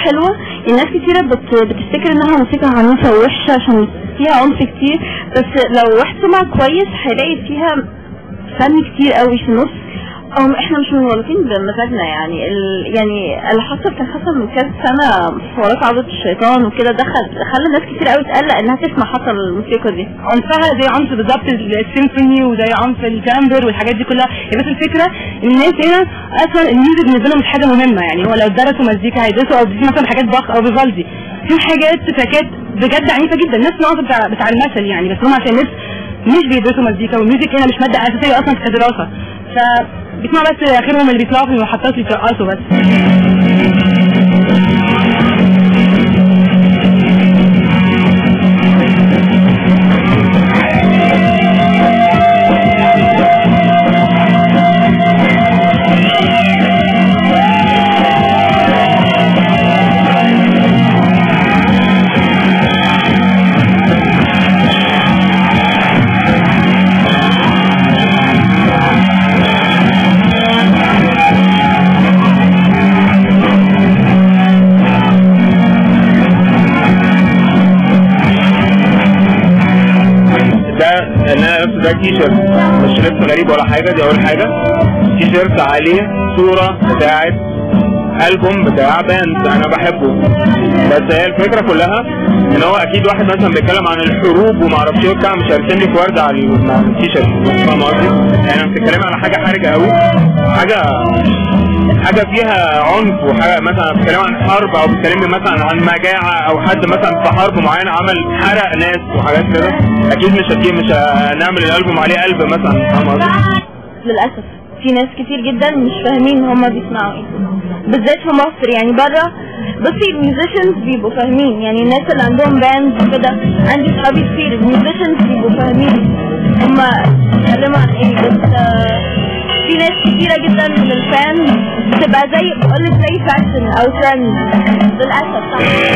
حلوه الناس كتيره بت... بتفتكر انها موسيقى عنيفه ووحشه عشان فيها عنف كتير بس لو واحد سمع كويس هيلاقي فيها فن كتير قوي في النص أو احنا مش مغلطين بمزاجنا يعني ال... يعني اللي حصل كان حصل من كذا سنه حوارات عودة الشيطان وكده دخل خلى ناس كتير قوي تقلق انها تسمع حتى الموسيقى دي عنفها زي عنف بالظبط السيمفوني وزي عنف الكامبر والحاجات دي كلها هي بس الفكره ان الناس هنا اصلا الميوزك بالنسبه لهم مش حاجه مهمه يعني هو لو درسوا مزيكا هيدرسوا او بيدرسوا مثلا حاجات باخ او فيفالدي في حاجات تراكات بجد عنيفه جدا الناس ناقصه بتاع, بتاع المثل يعني بس هم عشان الناس مش بيدرسوا مزيكا والميوزك هنا مش ماده اساسيه اصلا كدراسه ف بيسمعوا بس اخرهم اللي بيطلعوا في المحطات اللي بيرقصوا بس ده انا لابس ده تي شيرت مش لبس غريب ولا حاجه دي اول حاجه تي شيرت عليه صوره بتاعت البوم بتاع باند انا بحبه بس هي الفكره كلها ان هو اكيد واحد مثلا بيتكلم عن الحروب وما اعرفش ايه وبتاع مش هيرسم لي ورده على ال- على التيشيرت فاهم قصدي؟ يعني انا بتتكلم على حاجه حرجه قوي حاجه حاجه فيها عنف وحاجه مثلا بتتكلم عن حرب او بتتكلم مثلا عن مجاعه او حد مثلا في حرب معينه عمل حرق ناس وحاجات كده اكيد مش اكيد مش هنعمل الالبوم عليه قلب مثلا فاهم قصدي؟ للاسف في ناس كتير جدا مش فاهمين هما بيسمعوا ايه بالذات في مصر يعني بره بصي الميوزيشنز بيبقوا فاهمين يعني الناس اللي عندهم باند وكده عندي صحابي كتير الميوزيشنز بيبقوا فاهمين هما بيتكلموا عن ايه بس آه، في ناس كتيرة جدا من الفان بتبقى زي بقولك زي فاشن او ترند للاسف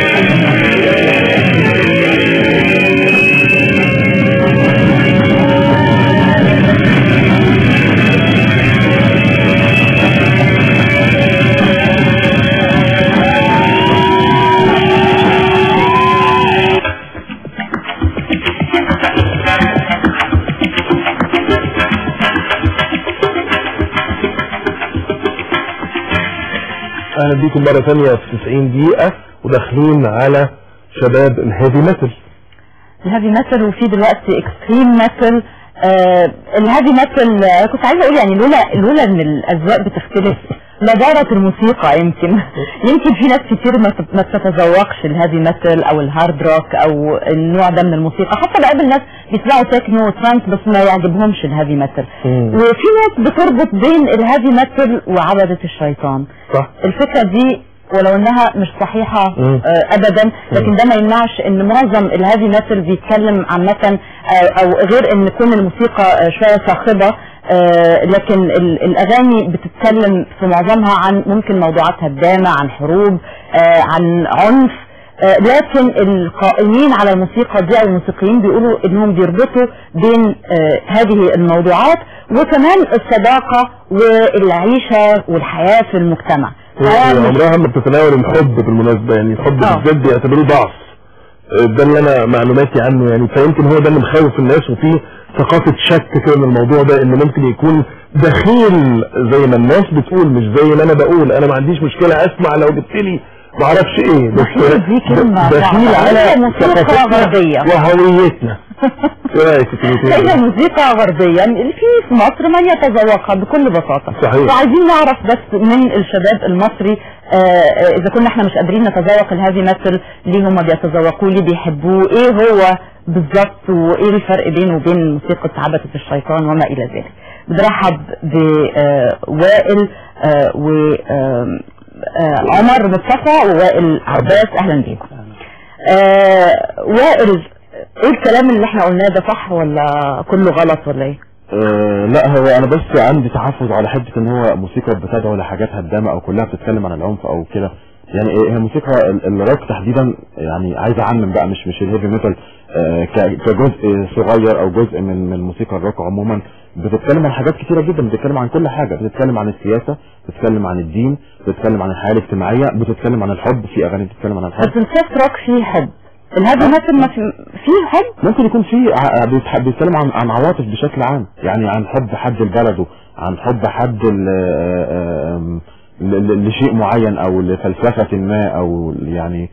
اهلا بيكم مرة ثانية في 90 دقيقة وداخلين على شباب الهيفي ميتال الهيفي ميتال وفي دلوقتي اكستريم ميتال آه الهيفي ميتال آه كنت عايزه اقول يعني لولا لولا ان الاذواق بتختلف لدارت الموسيقى يمكن يمكن في ناس كتير ما تت- ما تتذوقش الهيفي ميتال او الهارد روك او النوع ده من الموسيقى حتى بقابل ناس بيسمعوا تكنو وترانس بس ما يعجبهمش الهيفي ميتال مم. وفي ناس بتربط بين الهيفي ميتال وعبدة الشيطان صح الفكرة دي ولو انها مش صحيحة مم. آه، ابدا لكن ده ما يمنعش ان معظم الهيفي ميتال بيتكلم عامة آه، او غير ان تكون الموسيقى آه، شوية صاخبة آه، لكن ال- الاغاني بتتكلم في معظمها عن ممكن موضوعات هدامة عن حروب آه، عن عنف آه، لكن القائمين على الموسيقى دي او الموسيقيين بيقولوا انهم بيربطوا بين آه، هذه الموضوعات وكمان الصداقة والعيشة والحياة في المجتمع فيعني عمرها ما بتتناول الحب بالمناسبة يعني الحب آه. بالذات بيعتبروه ضعف آه، ده اللي انا معلوماتي عنه يعني فيمكن هو ده اللي مخوف الناس وفي ثقافة شك كده من الموضوع ده ان ممكن يكون دخيل زي ما الناس بتقول مش زي ما انا بقول انا ما عنديش مشكلة اسمع لو جبت لي ما اعرفش ايه بس دخيل دي كلمة دخيل صعبة. على هي موسيقى ثقافتنا غربية. وهويتنا ايه رايك في الكلمتين هي دول؟ موسيقى غربية في في مصر من يتذوقها بكل بساطة صحيح. وعايزين نعرف بس من الشباب المصري آه، آه، اذا كنا احنا مش قادرين نتذوق الهيفي ميتال ليه هم بيتذوقوه ليه بيحبوه ايه هو بالظبط وايه الفرق بينه وبين موسيقى عبدة الشيطان وما الى ذلك بنرحب بوائل وعمر مصطفى ووائل عباس اهلا بيكم آه، وائل ايه الكلام اللي احنا قلناه ده صح ولا كله غلط ولا ايه؟ أه لا هو انا بس عندي تحفظ على حته ان هو موسيقى بتدعو لحاجات هدامه او كلها بتتكلم عن العنف او كده يعني إيه هي موسيقى ال- الروك تحديدا يعني عايز اعمم بقى مش مش الهيفي ميتال آه، ك- كجزء صغير او جزء من من موسيقى الروك عموما بتتكلم عن حاجات كتيره جدا بتتكلم عن كل حاجه بتتكلم عن السياسه بتتكلم عن الدين بتتكلم عن الحياه الاجتماعيه بتتكلم عن الحب في اغاني بتتكلم عن الحب بس السوفت روك فيه حب الهادي مثل ما في فيه حب ممكن يكون في ع- بيتح- بيتكلم عن عن عواطف بشكل عام يعني عن حب حد لبلده عن حب حد ل- آه، آم، ل- ل- لشيء معين او لفلسفه ما او يعني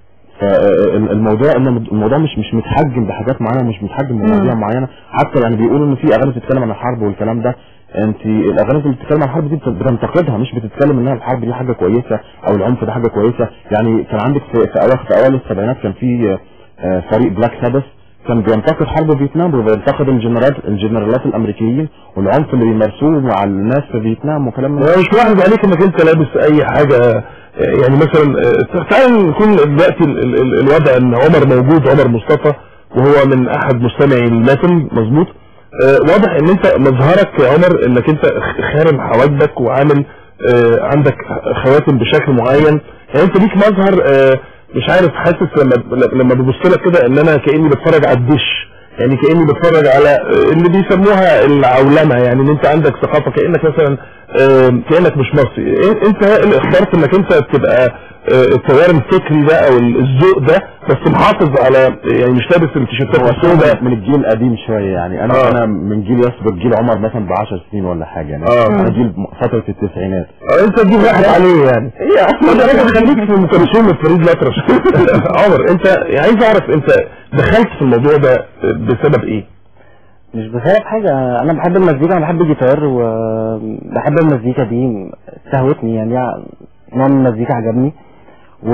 فالموضوع الموضوع مش مش متحجم بحاجات معينه مش متحجم بمواضيع معينه حتى يعني بيقولوا ان في اغاني بتتكلم عن الحرب والكلام ده انت الاغاني اللي بتتكلم عن الحرب دي بت- بتنتقدها مش بتتكلم انها الحرب دي حاجه كويسه او العنف ده حاجه كويسه يعني كان عندك في في اواخر في اوائل السبعينات كان في آه، فريق بلاك سابث كان بينتقد حرب فيتنام وبينتقد الجنرالات الجنرالات الامريكيين والعنف اللي بيمارسوه مع الناس في فيتنام وكلام من ده. هو مش واحد عليك انك انت لابس اي حاجة يعني مثلا آه، تعال نكون دلوقتي ال- ال- ال- الوضع ان عمر موجود عمر مصطفى وهو من احد مستمعي الماتن مظبوط آه، واضح ان انت مظهرك يا عمر انك انت خ- خارم حواجبك وعامل آه، عندك خواتم بشكل معين يعني انت ليك مظهر آه، مش عارف حاسس لما لما ببص لك كده ان انا كاني بتفرج على الدش يعني كاني بتفرج على آه، اللي بيسموها العولمه يعني ان انت عندك ثقافه كانك مثلا آه، كانك مش مصري إيه- انت اللي اخترت انك انت تبقى آه، التيار الفكري ده او الذوق ده بس محافظ على يعني مش لابس التيشيرتات هو السوداء أنا من الجيل القديم شويه يعني انا آه. انا من جيل يسبق جيل عمر مثلا ب 10 سنين ولا حاجه يعني آه. انا جيل م- فتره التسعينات آه، انت دي واحد عليه يعني انا راجل خليك في ام كلثوم فريد الأطرش عمر انت يعني عايز اعرف انت دخلت في الموضوع ده بسبب ايه؟ مش بسبب حاجة أنا بحب المزيكا أنا بحب الجيتار وبحب المزيكا دي استهوتني يعني نوع من المزيكا عجبني و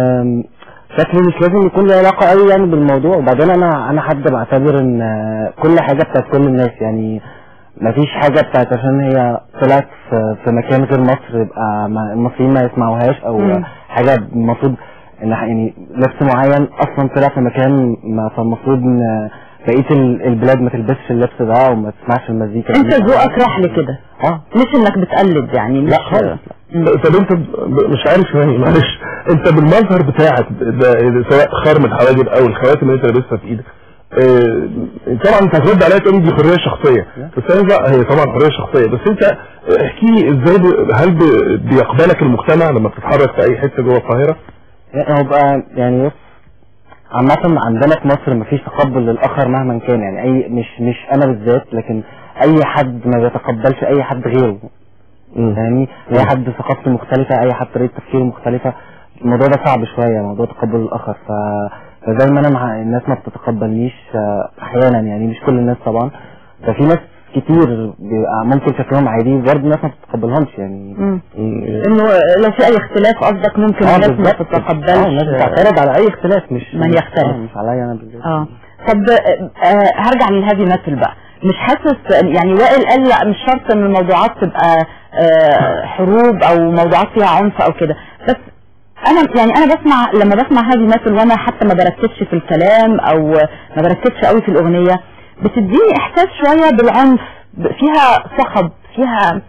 شكلي مش لازم يكون له علاقة قوي يعني بالموضوع وبعدين أنا أنا حد بعتبر إن كل حاجة بتاعت كل الناس يعني مفيش حاجة بتاعت عشان هي طلعت في, في مكان غير مصر يبقى ما- المصريين ما يسمعوهاش أو مم. حاجة المفروض إن يعني لبس معين أصلا طلع في مكان ما فالمفروض إن بقيه ال- البلاد ما تلبسش اللبس ده وما تسمعش المزيكا انت دي. ذوقك راح لكده اه مش انك بتقلد يعني مش لا خالص طب انت ب- مش عارف يعني معلش انت بالمظهر بتاعك ده سواء خرم الحواجب او الخواتم اللي انت لابسها في ايدك اه، طبعا انت هترد عليا تقول دي حريه شخصيه بس انا لا هي طبعا حريه شخصيه بس انت احكي لي ازاي ب- هل ب- بيقبلك المجتمع لما بتتحرك في اي حته جوه القاهره؟ يعني هو بقى يعني بص عامة عندنا في مصر مفيش تقبل للآخر مهما كان يعني أي مش مش أنا بالذات لكن أي حد ما بيتقبلش أي حد غيره يعني أي حد ثقافته مختلفة أي حد طريقة تفكيره مختلفة الموضوع ده صعب شوية موضوع تقبل الآخر ف فزي ما أنا مع الناس ما بتتقبلنيش آه، أحيانا يعني مش كل الناس طبعا ففي ناس كتير بيبقى ممكن شكلهم عادي برضه الناس ما بتتقبلهمش يعني مم. انه لو في اي اختلاف قصدك ممكن اه الناس ما بالظبط. اه تتقبلش الناس بتعترض على اي اختلاف مش ما هي اختلف. اه مش عليا انا بالذات اه طب آه هرجع للهيفي ميتال بقى مش حاسس يعني وائل قال لا مش شرط ان الموضوعات تبقى آه حروب او موضوعات فيها عنف او كده بس انا يعني انا بسمع لما بسمع هيفي ميتال وانا حتى ما بركزش في الكلام او ما بركزش قوي في الاغنيه بتديني احساس شويه بالعنف ب- فيها صخب فيها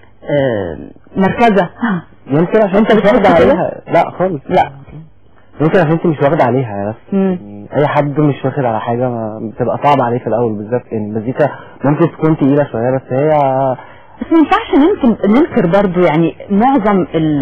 آه مركزه يمكن عشان انت انت مش واخد بتحس كده؟ عليها لا خالص لا يمكن عشان انت مش واخد عليها بس مم. يعني اي حد مش واخد على حاجه ما- بتبقى صعب عليه في الاول بالذات يعني المزيكا ممكن تكون تقيله شويه بس هي بس ما ينفعش ننكر ننكر برضو يعني معظم ال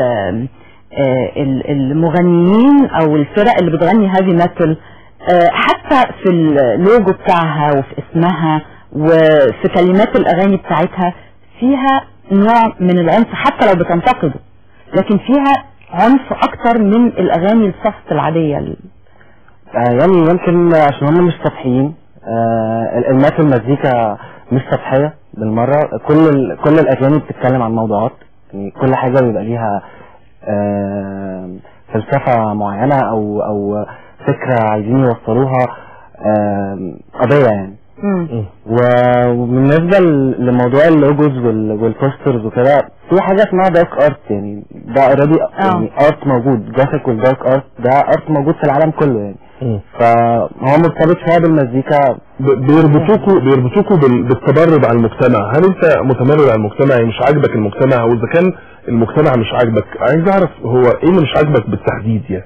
آه، ال- المغنيين او الفرق اللي بتغني هذه ميتال آه، حتى في اللوجو بتاعها وفي اسمها وفي كلمات الاغاني بتاعتها فيها نوع من العنف حتى لو بتنتقده لكن فيها عنف اكتر من الاغاني السوفت العاديه ال- آه يعني يمكن عشان هم مش سطحيين آه ال- المات المزيكا مش سطحيه بالمره كل ال... كل الاغاني بتتكلم عن موضوعات يعني كل حاجه بيبقى ليها آه فلسفه معينه او او فكره عايزين يوصلوها آه قضيه يعني و- وبالنسبه ل- لموضوع اللوجوز وال- والبوسترز وكده في حاجه اسمها دارك ارت يعني ده اوريدي يعني ارت موجود جرافيك والدارك ارت ده ارت موجود في العالم كله يعني فهو مرتبط شويه بالمزيكا ب- بيربطوكوا بيربطوكوا بال- بالتمرد على المجتمع هل انت متمرد على المجتمع يعني مش عاجبك المجتمع واذا كان المجتمع مش عاجبك عايز اعرف هو ايه اللي مش عاجبك بالتحديد يعني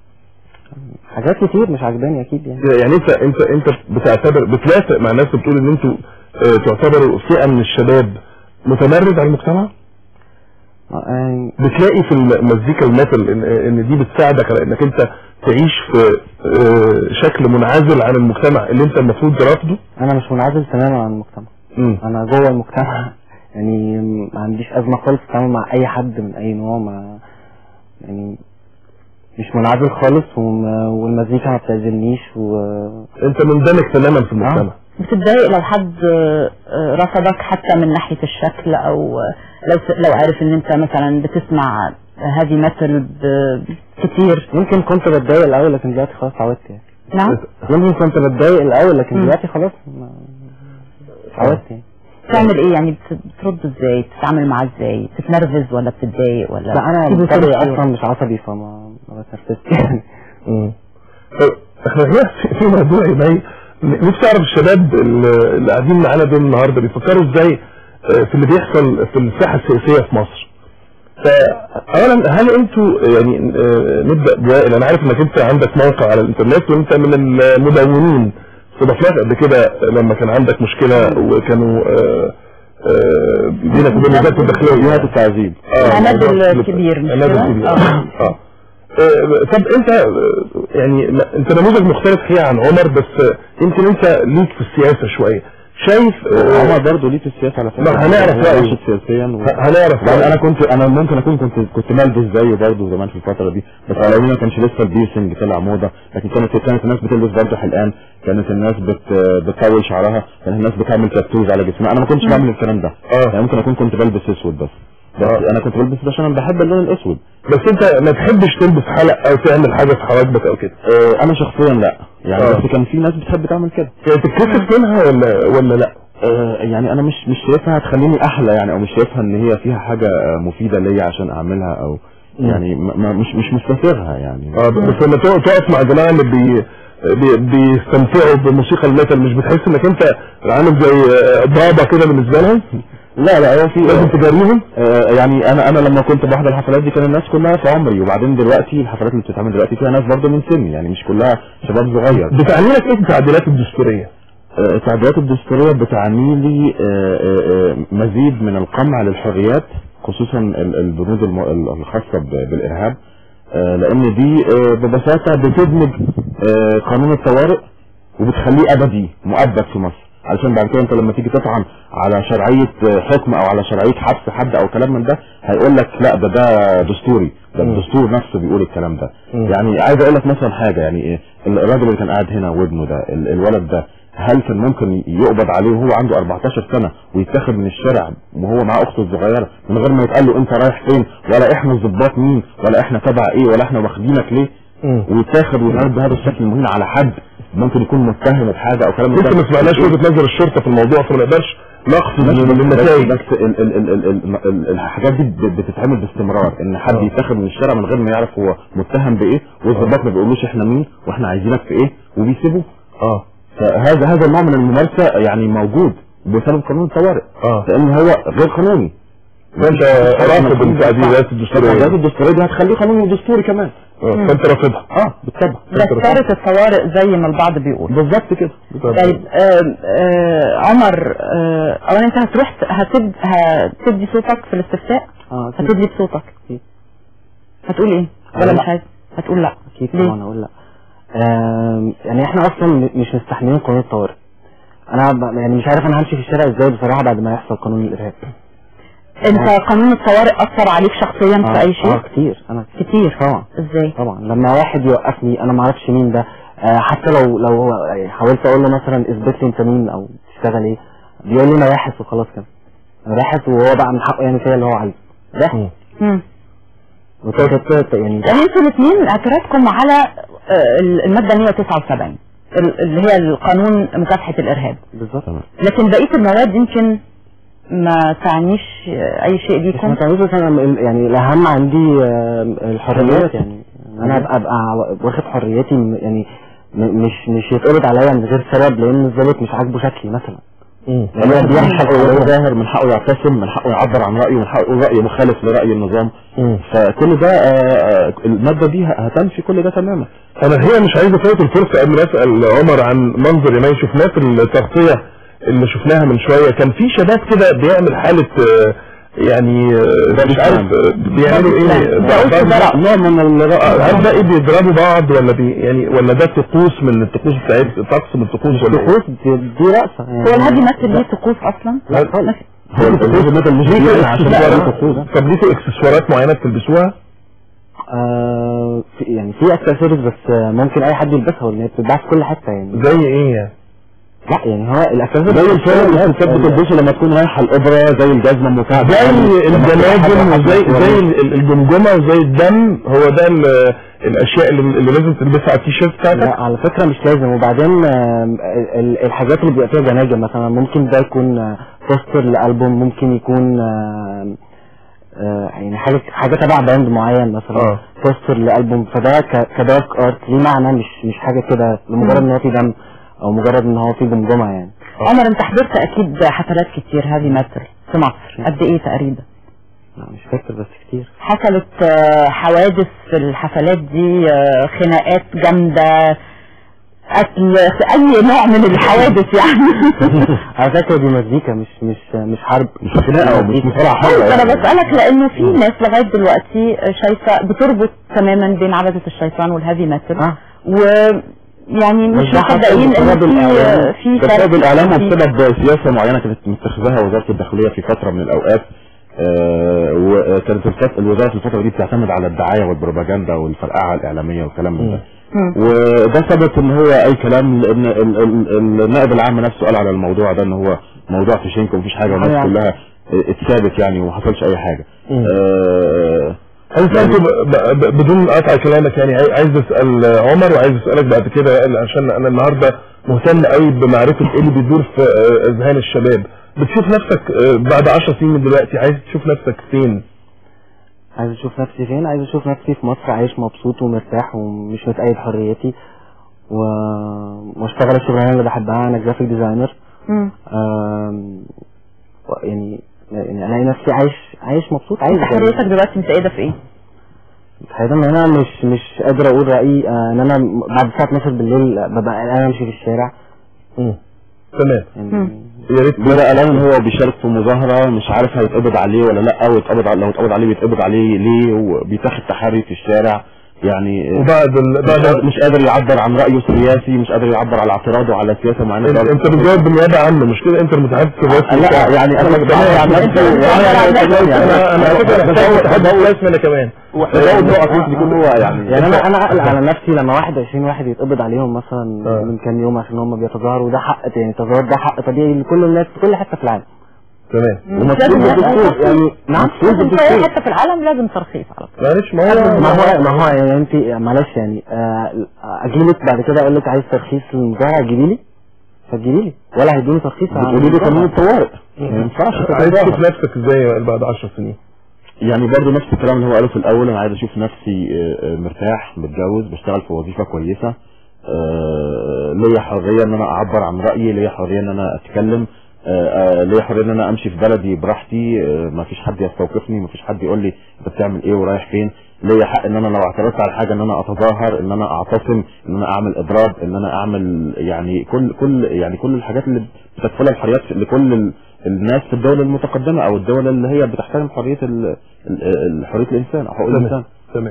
حاجات كتير مش عاجباني اكيد يعني يعني انت انت انت بتعتبر بتوافق مع ناس بتقول ان انتوا آه، تعتبروا فئه من الشباب متمرد على المجتمع آه، يعني بتلاقي في المزيكا الميتال ان, ان دي بتساعدك على انك انت تعيش في آه، شكل منعزل عن المجتمع اللي انت المفروض ترافضه انا مش منعزل تماما عن المجتمع مم. انا جوه المجتمع يعني ما عنديش ازمه خالص في التعامل مع اي حد من اي نوع ما يعني مش منعزل خالص وما- والمزيكا ما بتعزلنيش و انت مندمج تماما في المجتمع بتتضايق لو حد آه، آه، رفضك حتى من ناحية الشكل او آه، لو لو عارف ان انت مثلا بتسمع هذه ميتال كتير يمكن كنت بتضايق الاول لكن دلوقتي خلاص اتعودت يعني نعم يمكن كنت بتضايق الاول لكن مم. دلوقتي خلاص ما- اتعودت يعني بتعمل ايه يعني بت- بترد ازاي بتتعامل معاه ازاي بتتنرفز ولا بتتضايق ولا لا انا تسيبه بطبعي تمشي؟ اصلا مش عصبي فما ما بتنرفزش يعني مم. طيب، احنا هنا في- في موضوع يبقى نفسي اعرف الشباب اللي اللي قاعدين معانا دول النهارده بيفكروا ازاي آه، في اللي بيحصل في الساحه السياسيه في مصر. فاولا هل انتوا يعني آه، نبدا بوائل انا عارف انك انت عندك موقع على الانترنت وانت من المدونين استضفناك قبل كده لما كان عندك مشكله وكانوا آه، آه، بينك وبين وزاره الداخليه جهات التعذيب العماد الكبير مش العماد كده؟ الكبير آه. اه آه، طب انت آه، يعني لا، انت نموذج مختلف حقيقة عن عمر بس آه، يمكن انت ليك في السياسة شوية شايف آه، عمر برضه ليه في السياسه على فكره ما هنعرف هو رأيه. ناشط سياسيا و... ه- هنعرف يعني رأيه. انا كنت انا ممكن اكون كنت كنت ملبس زيه برضه زمان في الفتره دي بس على العموم ما كانش لسه البيرسنج طلع موضه لكن كانت كانت الناس بتلبس برضه حلقان كانت الناس بت بتطول شعرها كانت الناس بتعمل تاتوز على جسمها انا ما كنتش بعمل الكلام ده اه يعني ممكن اكون كنت بلبس اسود بس بس آه. انا كنت بلبس ده عشان انا بحب اللون الاسود بس انت ما تحبش تلبس حلق او تعمل حاجة في حواجبك او كده آه، انا شخصيا لا يعني آه. بس كان في ناس بتحب تعمل كده يعني تتكسف منها ولا ولا لا آه، يعني انا مش مش شايفها هتخليني احلى يعني او مش شايفها ان هي فيها حاجه آه، مفيده ليا عشان اعملها او مم. يعني ما ما- مش مش مستثيرها يعني اه بس لما تقف تقف مع جماعة اللي بي بي- بيستمتعوا بموسيقى الميتال مش بتحس انك انت عامل زي آه، ضابة كده بالنسبة لهم لا لا هو في لازم تجاريهم آه، يعني انا انا لما كنت بحضر الحفلات دي كان الناس كلها في عمري وبعدين دلوقتي الحفلات اللي بتتعمل دلوقتي فيها ناس برضه من سني يعني مش كلها شباب صغير بتعني لك ايه التعديلات الدستورية آه، التعديلات الدستورية بتعني لي آه، آه، آه، مزيد من القمع للحريات خصوصا ال- البنود الم- ال- الخاصة ب- بالإرهاب آه، لأن دي آه، ببساطة بتدمج آه، قانون الطوارئ وبتخليه أبدي مؤبد في مصر علشان بعد كده انت لما تيجي تطعن على شرعية آه، حكم او على شرعية حبس حد او كلام من ده هيقول لك لا ده ده دستوري ده مم. الدستور نفسه بيقول الكلام ده مم. يعني عايز اقول لك مثلا حاجة يعني ايه الراجل اللي كان قاعد هنا وابنه ده ال- الولد ده هل كان ممكن يقبض عليه وهو عنده 14 سنة ويتاخد من الشارع وهو معاه اخته الصغيرة من غير ما يتقال له انت رايح فين ولا احنا الضباط مين ولا احنا تبع ايه ولا احنا واخدينك ليه ويتاخد ويتعرض بهذا الشكل المهين على حد ممكن يكون متهم بحاجة او كلام من لسه ده. ما سمعناش وجهة نظر الشرطة في الموضوع فما نقدرش نقصد بس من النتائج بس ال ال ال ال ال ال الحاجات دي ب- بتتعمل باستمرار ان حد آه. يتاخد من الشارع من غير ما يعرف هو متهم بايه والضباط ما بيقولوش احنا مين واحنا عايزينك في ايه وبيسيبوه اه فهذا هذا النوع من الممارسه يعني موجود بسبب قانون الطوارئ اه لان هو غير قانوني فانت رافض التعديلات الدستورية التعديلات الدستوريه دي هتخليه قانون دستوري كمان آه، فانت رافضها اه بالطبع دستورة الطوارئ زي ما البعض بيقول بالظبط كده طيب آه آه عمر آه اولا انت هتروح ت- هتد هتدي صوتك في الاستفتاء اه اكيد هتدلي بصوتك أكيد. هتقول ايه آه، ولا لا. مش عايز هتقول لا اكيد ليه؟ طبعا اقول لا آم، يعني احنا اصلا م- مش مستحملين قانون الطوارئ انا ب- يعني مش عارف انا همشي في الشارع ازاي بصراحه بعد ما يحصل قانون الارهاب انت قانون الطوارئ اثر عليك شخصيا في اي اه شيء كتير انا كتير طبعا ازاي طبعا لما واحد يوقفني انا ما اعرفش مين ده آه حتى لو لو هو حاولت اقول له مثلا اثبت لي انت مين او تشتغل ايه بيقول لي انا باحث وخلاص كده انا باحث وهو بقى من حقه يعمل فيا اللي هو عايزه ده مم. وتقعد يعني يعني انتوا الاثنين اعتراضكم على آه، المادة 179 ال- اللي هي القانون مكافحة الارهاب بالظبط لكن بقية المواد يمكن ما تعنيش آه، اي شيء مش ليكم متعوز بس انا ال- يعني الاهم عندي آه، الحريات يعني إن انا ابقى ابقى واخد حريتي م- يعني م- مش مش يتقبض عليا من غير سبب لان الضابط مش عاجبه شكلي مثلا مم. يعني هو من حقه يظاهر من حقه يعتصم من حقه يعبر عن رأيه من حقه يقول رأي مخالف لرأي النظام مم. فكل ده آه، آه، المادة دي هتنفي كل ده تماما انا هي مش عايز افوت الفرصه قبل ما اسال عمر عن منظر يمين شفناه في التغطيه اللي شفناها من شويه كان في شباب كده بيعمل حاله آه، يعني آه، مش عارف آه، بيعملوا ايه ضرب- نوع من آه، الرأي هل ده ايه بيضربوا بعض ولا بي يعني ولا ده طقوس من الطقوس بتاعت طقس من الطقوس ولا ايه؟ طقوس دي, دي رقصة يعني هو الهادي مثل ليه طقوس اصلا؟ لا خالص هو الطقوس مثلا مش بيعمل عشان لا، هو لا. ليه طقوس طب ليكوا اكسسوارات معينه بتلبسوها؟ آه في يعني في اكسسوارز بس آه، ممكن اي حد يلبسها وان هي بتتباع في كل حته يعني زي ايه يعني؟ لا يعني هو الاكسسوارز زي الفرق اللي الستات بتلبسه لما تكون رايحه الاوبرا زي الجزمه المكعبه زي الجناجم وزي زي ال- الجمجمه وزي الدم هو ده ال- الاشياء اللي, اللي لازم تلبسها على التيشيرت بتاعتك لا على فكره مش لازم وبعدين آم، ال- الحاجات اللي بيبقى فيها جناجم مثلا ممكن ده يكون آه، بوستر لالبوم ممكن يكون آم، آه، يعني حاجه حاجه تبع باند معين مثلا اه. بوستر لالبوم فده ك- كدارك ارت ليه معنى مش مش حاجه كده لمجرد ان هو في دم او مجرد ان هو في جمجمه يعني عمر انت حضرت اكيد حفلات كتير هذه مثل في مصر قد ايه تقريبا؟ لا مش فاكر بس كتير حصلت آه، حوادث في الحفلات دي آه، خناقات جامدة قتل اي نوع من الحوادث يعني على فكره دي مزيكا مش مش مش حرب مش خناقه ومش مصارعه حره انا يعني. بسألك لانه في ناس لغاية دلوقتي شايفة بتربط تماما بين عبدة الشيطان والهافي ميتال اه و يعني مش مش ده حصل مصدقين ان بسبب الإعلام. في في بسبب الاعلام في- وبسبب سياسه معينه كانت متخذها وزاره الداخليه في فتره من الاوقات آه، وكانت الفت- الوزاره في الفتره دي بتعتمد على الدعايه والبروباجندا والفرقعه الاعلاميه والكلام من ده مم. وده ثبت ان هو اي كلام لان ال- ال- النائب العام نفسه قال على الموضوع ده ان هو موضوع فيشينك ومفيش حاجه والناس يعني. كلها اتثابت يعني وما حصلش اي حاجه مم. آه، انا سألته ب- ب- بدون قطع كلامك يعني عاي- عايز اسال عمر وعايز اسالك بعد كده عشان انا النهارده مهتم قوي بمعرفه ايه اللي بيدور في آه، اذهان الشباب بتشوف نفسك آه، بعد 10 سنين من دلوقتي عايز تشوف نفسك فين؟ عايز اشوف نفسي فين عايز اشوف نفسي في مصر عايش مبسوط ومرتاح ومش متقيد حريتي و... واشتغل الشغلانه اللي بحبها انا جرافيك ديزاينر مم. آم، و- يعني يعني الاقي نفسي عايش عايش مبسوط عايز انت حريتك دلوقتي متأيدة في ايه؟ متخيل ان انا مش مش قادر اقول رايي آه، ان انا م- بعد الساعه 12 بالليل آه، ببقى قلقان امشي في الشارع مم. تمام يعني يا ريت بدا قال ان هو بيشارك في مظاهره مش عارف هيتقبض عليه ولا لا ويتقبض عليه لو اتقبض عليه بيتقبض عليه ليه وبيتاخد تحري في الشارع يعني آه، وبعد ال... مش بعد قادر- مش قادر يعبر عن رايه السياسي مش قادر يعبر على اعتراضه على سياسه معينه انت انت بتجاوب بالنيابه عنه مش كده انت المتحدث الرسمي لا بتاعه. يعني انا بتكلم عن نفسي انت بتتكلم عن انا انا على فكره محتاج متحدث رسمي انا كمان وحدود نقط بيكون هو يعني يعني انا انا اقلق على نفسي لما 21 واحد يتقبض عليهم مثلا آه. من كام يوم عشان هم بيتظاهروا وده حق يعني التظاهر ده حق طبيعي لكل الناس في كل حته في العالم تمام مش لازم بالدستور يعني نعم لازم في اي حته في العالم لازم ترخيص على طول معلش ما هو ما هو ما هو يعني انت معلش يعني آه، اجيلك بعد كده اقول لك عايز ترخيص للمظاهره تجيبي لي فتجيبي لي ولا هيدوني ترخيص عن بتقولي لي قانون المظاهرة. الطوارئ ما ينفعش عايز تتظاهر. تشوف نفسك ازاي بعد 10 سنين يعني برضه نفس الكلام اللي هو قاله في الاول انا عايز اشوف نفسي آه، آه، مرتاح متجوز بشتغل في وظيفه كويسه آه، ليا حريه ان انا اعبر عن رايي ليا حريه ان انا اتكلم آه، آه، ليا حريه ان انا امشي في بلدي براحتي ما فيش حد يستوقفني ما فيش حد يقول لي انت بتعمل ايه ورايح فين ليا حق ان انا لو اعترضت على حاجه ان انا اتظاهر ان انا اعتصم ان انا اعمل اضراب ان انا اعمل يعني كل كل يعني كل الحاجات اللي بتكفلها الحريات لكل ال- الناس في الدول المتقدمه او الدول اللي هي بتحترم حريه ال- ال- ال- حريه الانسان او حقوق الانسان تمام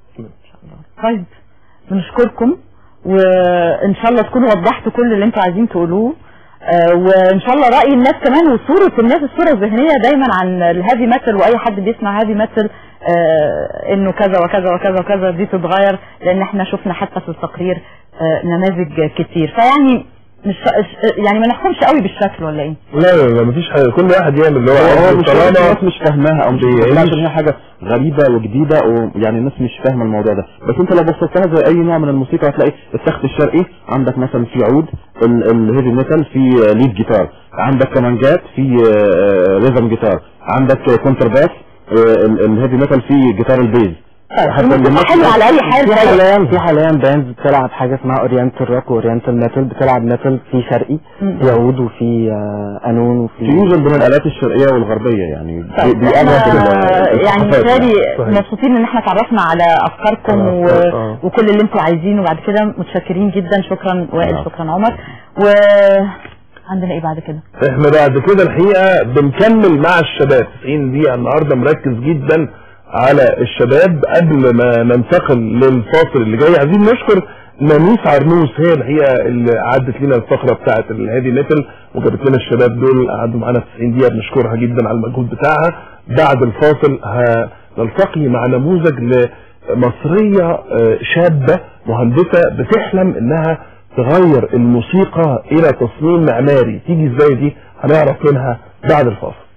طيب بنشكركم وان شاء الله تكونوا وضحتوا كل اللي انتوا عايزين تقولوه آه، وان شاء الله راي الناس كمان وصوره الناس الصوره الذهنيه دايما عن الهافي ميتال واي حد بيسمع هافي ميتال آه، انه كذا وكذا وكذا وكذا دي تتغير لان احنا شفنا حتى في التقرير آه، نماذج كتير فيعني مش يعني ما نحكمش قوي بالشكل ولا ايه لا لا لا مفيش حاجه كل واحد يعمل اللي هو هو عايزه مش طالما الناس مش فاهماها او مش بيعيش. فاهمها عشان هي حاجه غريبه وجديده ويعني الناس مش فاهمه الموضوع ده بس انت لو بصيت لها زي اي نوع من الموسيقى هتلاقي التخت الشرقي عندك مثلا في عود ال- الهيفي ميتال في ليد جيتار عندك كمانجات في ريزم جيتار عندك كونتر باس ال- الهيفي ميتال في جيتار البيز الموسيقى حلوة على اي حال في حاليا في حاليا باندز بتلعب حاجه اسمها اورينتال روك واورينتال ميتال بتلعب ميتال في شرقي مم. في عود وفي آه، قانون وفي فيوجن بين الالات الشرقيه والغربيه يعني بي- طيب بيقرب احنا ال- يعني الثقافات بالتالي صحيح. مبسوطين ان احنا تعرفنا على افكاركم على و... أفكار، آه. وكل اللي انتوا عايزينه وبعد كده متشكرين جدا شكرا وائل نعم. شكرا عمر و عندنا ايه بعد كده؟ احنا بعد كده الحقيقه بنكمل مع الشباب 90 دقيقه النهارده مركز جدا على الشباب قبل ما ننتقل للفاصل اللي جاي عايزين نشكر نانيس عرنوس هي الحقيقه اللي عدت لنا الفقره بتاعه الهيفي ميتال وجابت لنا الشباب دول قعدوا معانا في 90 دقيقه بنشكرها جدا على المجهود بتاعها بعد الفاصل هنلتقي مع نموذج لمصريه آه، شابه مهندسه بتحلم انها تغير الموسيقى الى تصميم معماري تيجي ازاي دي هنعرف منها بعد الفاصل